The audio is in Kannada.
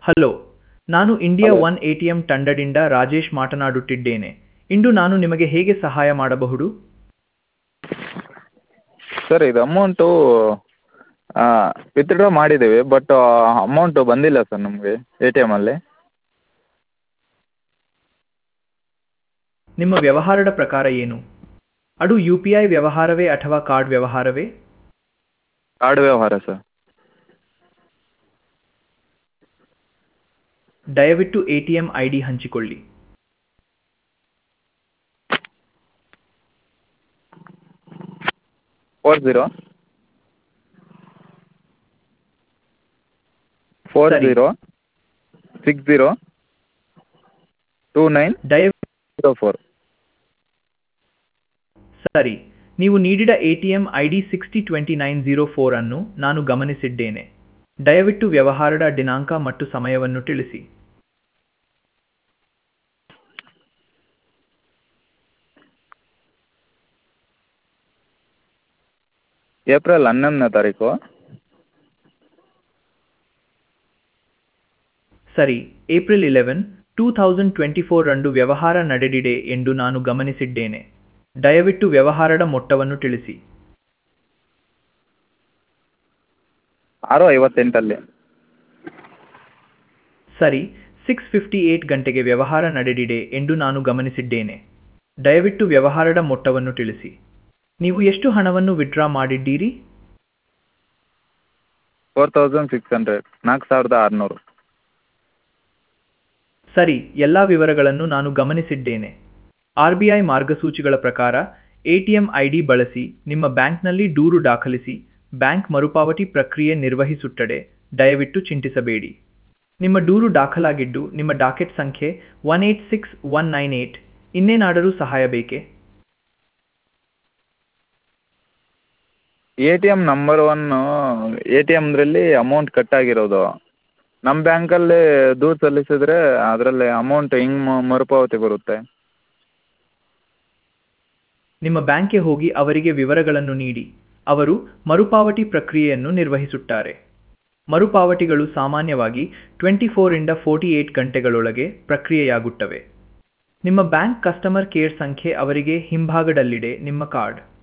ಹಲೋ ನಾನು India Hello. One A T M ತಂಡದಿಂದ ರಾಜೇಶ್ ಮಾತನಾಡುತ್ತಿದ್ದೇನೆ ಇಂದು ನಾನು ನಿಮಗೆ ಹೇಗೆ ಸಹಾಯ ಮಾಡಬಹುದು ಸರ್ ಇದು ಅಮೌಂಟು ವಿತ್ಡ್ರಾ ಮಾಡಿದ್ದೀವಿ ಬಟ್ ಅಮೌಂಟು ಬಂದಿಲ್ಲ ಸರ್ ನಮಗೆ ಎ ಟಿ ಎಮಲ್ಲಿ ನಿಮ್ಮ ವ್ಯವಹಾರದ ಪ್ರಕಾರ ಏನು ಅದು ಯು ಪಿ ಐ ವ್ಯವಹಾರವೇ ಅಥವಾ ಕಾರ್ಡ್ ವ್ಯವಹಾರವೇ ಕಾರ್ಡ್ ವ್ಯವಹಾರ ಸರ್ ದಯವಿಟ್ಟು A T M I D ಹಂಚಿಕೊಳ್ಳಿ ಫೋರ್ ಝೀರೋ ಫೋರ್ ಸರಿ. Zero six zero two nine ದಯ ಝೀರೋ ಫೋರ್ ಸರಿ ನೀವು ನೀಡಿದ A T M I D sixty twenty nine zero four ಅನ್ನು ನಾನು ಗಮನಿಸಿದ್ದೇನೆ ದಯವಿಟ್ಟು ವ್ಯವಹಾರದ ದಿನಾಂಕ ಮತ್ತು ಸಮಯವನ್ನು ತಿಳಿಸಿ ಏಪ್ರಿಲ್ ಹನ್ನೊಂದನೇ ತಾರೀಕು ಸರಿ April eleven two thousand twenty four ರಂದು ವ್ಯವಹಾರ ನಡೆದಿದೆ ಎಂದು ನಾನು ಗಮನಿಸಿದ್ದೇನೆ ದಯವಿಟ್ಟು ವ್ಯವಹಾರದ ಮೊತ್ತವನ್ನು ತಿಳಿಸಿ ಆರು ಐವತ್ತೆಂಟಲ್ಲಿ ಸರಿ ಸಿಕ್ಸ್ ಫಿಫ್ಟಿ ಏಟ್ ಗಂಟೆಗೆ ವ್ಯವಹಾರ ನಡೆದಿದೆ ಎಂದು ನಾನು ಗಮನಿಸಿದ್ದೇನೆ ದಯವಿಟ್ಟು ವ್ಯವಹಾರದ ಮೊತ್ತವನ್ನು ತಿಳಿಸಿ ನೀವು ಎಷ್ಟು ಹಣವನ್ನು ವಿಡ್ರಾ ಮಾಡಿದ್ದೀರಿ ಫೋರ್ ತೌಸಂಡ್ ಸಿಕ್ಸ್ ಹಂಡ್ರೆಡ್ ನಾಲ್ಕು ಸಾವಿರದ ಆರುನೂರು ಸರಿ ಎಲ್ಲ ವಿವರಗಳನ್ನು ನಾನು ಗಮನಿಸಿದ್ದೇನೆ ಆರ್ ಬಿ ಐ ಮಾರ್ಗಸೂಚಿಗಳ ಪ್ರಕಾರ ಎಟಿಎಂ ಐ ಡಿ ಬಳಸಿ ನಿಮ್ಮ ಬ್ಯಾಂಕ್ನಲ್ಲಿ ದೂರು ದಾಖಲಿಸಿ ಬ್ಯಾಂಕ್ ಮರುಪಾವತಿ ಪ್ರಕ್ರಿಯೆ ನಿರ್ವಹಿಸುತ್ತದೆ ದಯವಿಟ್ಟು ಚಿಂತಿಸಬೇಡಿ ನಿಮ್ಮ ದೂರು ದಾಖಲಾಗಿದ್ದು ನಿಮ್ಮ ಡಾಕೆಟ್ ಸಂಖ್ಯೆ one eight six one nine eight ಇನ್ನೇನಾದರೂ ಸಹಾಯ ಬೇಕೇ A T M number one A T ಎಮ್ದ್ರಲ್ಲಿ ಅಮೌಂಟ್ ಕಟ್ ಆಗಿರೋದು ನಮ್ಮ ಬ್ಯಾಂಕಲ್ಲಿ ದೂರು ಸಲ್ಲಿಸಿದ್ರೆ ಅದರಲ್ಲಿ ಅಮೌಂಟ್ ಹೆಂಗೆ ಮರುಪಾವತಿ ಬರುತ್ತೆ ನಿಮ್ಮ ಬ್ಯಾಂಕ್ಗೆ ಹೋಗಿ ಅವರಿಗೆ ವಿವರಗಳನ್ನು ನೀಡಿ ಅವರು ಮರುಪಾವತಿ ಪ್ರಕ್ರಿಯೆಯನ್ನು ನಿರ್ವಹಿಸುತ್ತಾರೆ ಮರುಪಾವತಿಗಳು ಸಾಮಾನ್ಯವಾಗಿ ಟ್ವೆಂಟಿ ಫೋರಿಂದ ಫೋರ್ಟಿ ಏಟ್ ಗಂಟೆಗಳೊಳಗೆ ಪ್ರಕ್ರಿಯೆಯಾಗುತ್ತವೆ ನಿಮ್ಮ ಬ್ಯಾಂಕ್ ಕಸ್ಟಮರ್ ಕೇರ್ ಸಂಖ್ಯೆ ಅವರಿಗೆ ಹಿಂಭಾಗದಲ್ಲಿದೆ ನಿಮ್ಮ ಕಾರ್ಡ್